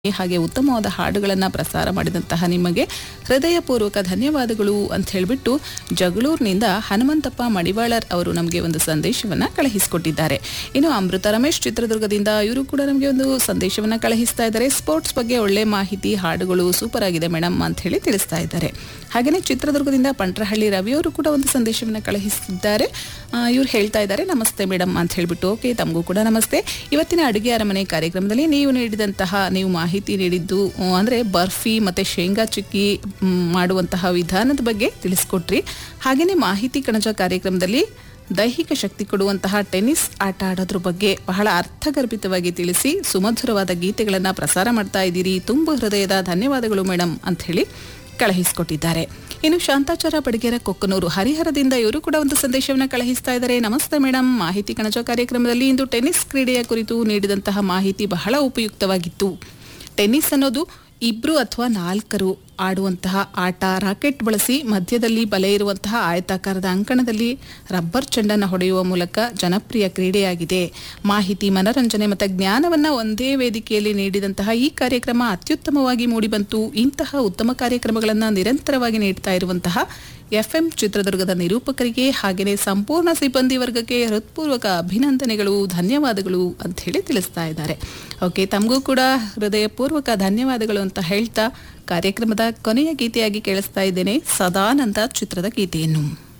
ಹಾಗೆ ಉತ್ತಮವಾದ ಹಾಡುಗಳನ್ನು ಪ್ರಸಾರ ಮಾಡಿದಂತಹ ನಿಮಗೆ ಹೃದಯಪೂರ್ವಕ ಧನ್ಯವಾದಗಳು ಅಂತ ಹೇಳಿಬಿಟ್ಟು ಜಗಳೂರಿನಿಂದ ಹನುಮಂತಪ್ಪ ಮಡಿವಾಳರ್ ಅವರು ನಮಗೆ ಒಂದು ಸಂದೇಶವನ್ನ ಕಳುಹಿಸಿಕೊಟ್ಟಿದ್ದಾರೆ ಇನ್ನು ಅಮೃತ ರಮೇಶ್ ಚಿತ್ರದುರ್ಗದಿಂದ ಇವರು ಕೂಡ ನಮಗೆ ಒಂದು ಸಂದೇಶವನ್ನ ಕಳುಹಿಸ್ತಾ ಇದ್ದಾರೆ ಸ್ಪೋರ್ಟ್ಸ್ ಬಗ್ಗೆ ಒಳ್ಳೆ ಮಾಹಿತಿ ಹಾಡುಗಳು ಸೂಪರ್ ಆಗಿದೆ ಮೇಡಮ್ ಅಂತ ಹೇಳಿ ತಿಳಿಸ್ತಾ ಇದ್ದಾರೆ ಹಾಗೆಯೇ ಚಿತ್ರದುರ್ಗದಿಂದ ಪಂಟ್ರಹಳ್ಳಿ ರವಿಯವರು ಕೂಡ ಒಂದು ಸಂದೇಶವನ್ನು ಕಳುಹಿಸಿದ್ದಾರೆ ಇವ್ರು ಹೇಳ್ತಾ ಇದ್ದಾರೆ ನಮಸ್ತೆ ಮೇಡಮ್ ಅಂತ ಹೇಳ್ಬಿಟ್ಟು ಓಕೆ ತಮಗೂ ಕೂಡ ನಮಸ್ತೆ ಇವತ್ತಿನ ಅಡುಗೆ ಅರಮನೆ ಕಾರ್ಯಕ್ರಮದಲ್ಲಿ ನೀವು ನೀಡಿದಂತಹ ನೀವು ಮಾಹಿತಿ ನೀಡಿದ್ದು ಆ, ಅಂದ್ರೆ ಬರ್ಫಿ ಮತ್ತೆ ಶೇಂಗಾ ಚಿಕ್ಕಿ ಮ್, ಮಾಡುವಂತಹ ವಿಧಾನದ ಬಗ್ಗೆ ತಿಳಿಸ್ಕೊಟ್ರಿ ಹಾಗೆಯೇ ಮಾಹಿತಿ ಕಣಜ ಕಾರ್ಯಕ್ರಮದಲ್ಲಿ ದೈಹಿಕ ಶಕ್ತಿ ಕೊಡುವಂತಹ ಟೆನ್ನಿಸ್ ಆಟ ಆಡೋದ್ರ ಬಗ್ಗೆ ಬಹಳ ಅರ್ಥಗರ್ಭಿತವಾಗಿ ತಿಳಿಸಿ ಸುಮಧುರವಾದ ಗೀತೆಗಳನ್ನು ಪ್ರಸಾರ ಮಾಡ್ತಾ ಇದ್ದೀರಿ ತುಂಬ ಹೃದಯದ ಧನ್ಯವಾದಗಳು ಮೇಡಮ್ ಅಂತ ಹೇಳಿ ಕಳುಹಿಸಿಕೊಟ್ಟಿದ್ದಾರೆ ಇನ್ನು ಶಾಂತಾಚಾರ ಬಡಗೇರ ಕೊಕ್ಕನೂರು ಹರಿಹರದಿಂದ ಇವರು ಕೂಡ ಒಂದು ಸಂದೇಶವನ್ನು ಕಳುಹಿಸ್ತಾ ಇದ್ದಾರೆ ನಮಸ್ತೆ ಮೇಡಮ್ ಮಾಹಿತಿ ಕಣಜ ಕಾರ್ಯಕ್ರಮದಲ್ಲಿ ಇಂದು ಟೆನ್ನಿಸ್ ಕ್ರೀಡೆಯ ಕುರಿತು ನೀಡಿದಂತಹ ಮಾಹಿತಿ ಬಹಳ ಉಪಯುಕ್ತವಾಗಿತ್ತು ಟೆನ್ನಿಸ್ ಅನ್ನೋದು ಇಬ್ರು ಅಥವಾ ನಾಲ್ಕರು ಆಡುವಂತಹ ಆಟ ರಾಕೆಟ್ ಬಳಸಿ ಮಧ್ಯದಲ್ಲಿ ಬಲೆ ಇರುವಂತಹ ಆಯತಾಕಾರದ ಅಂಕಣದಲ್ಲಿ ರಬ್ಬರ್ ಚೆಂಡನ್ನು ಹೊಡೆಯುವ ಮೂಲಕ ಜನಪ್ರಿಯ ಕ್ರೀಡೆಯಾಗಿದೆ ಮಾಹಿತಿ ಮನರಂಜನೆ ಮತ್ತು ಜ್ಞಾನವನ್ನ ಒಂದೇ ವೇದಿಕೆಯಲ್ಲಿ ನೀಡಿದಂತಹ ಈ ಕಾರ್ಯಕ್ರಮ ಅತ್ಯುತ್ತಮವಾಗಿ ಮೂಡಿಬಂತು ಇಂತಹ ಉತ್ತಮ ಕಾರ್ಯಕ್ರಮಗಳನ್ನು ನಿರಂತರವಾಗಿ ನೀಡ್ತಾ ಇರುವಂತಹ ಎಫ್ಎಂ ಚಿತ್ರದುರ್ಗದ ನಿರೂಪಕರಿಗೆ ಹಾಗೆಯೇ ಸಂಪೂರ್ಣ ಸಿಬ್ಬಂದಿ ವರ್ಗಕ್ಕೆ ಹೃತ್ಪೂರ್ವಕ ಅಭಿನಂದನೆಗಳು ಧನ್ಯವಾದಗಳು ಅಂತ ಹೇಳಿ ತಿಳಿಸ್ತಾ ಇದ್ದಾರೆ ಓಕೆ ತಮಗೂ ಕೂಡ ಹೃದಯಪೂರ್ವಕ ಧನ್ಯವಾದಗಳು ಅಂತ ಹೇಳ್ತಾ ಕಾರ್ಯಕ್ರಮದ ಕೊನೆಯ ಗೀತೆಯಾಗಿ ಕೇಳಿಸ್ತಾ ಇದ್ದೇನೆ ಸದಾನಂದ ಚಿತ್ರದ ಗೀತೆಯನ್ನು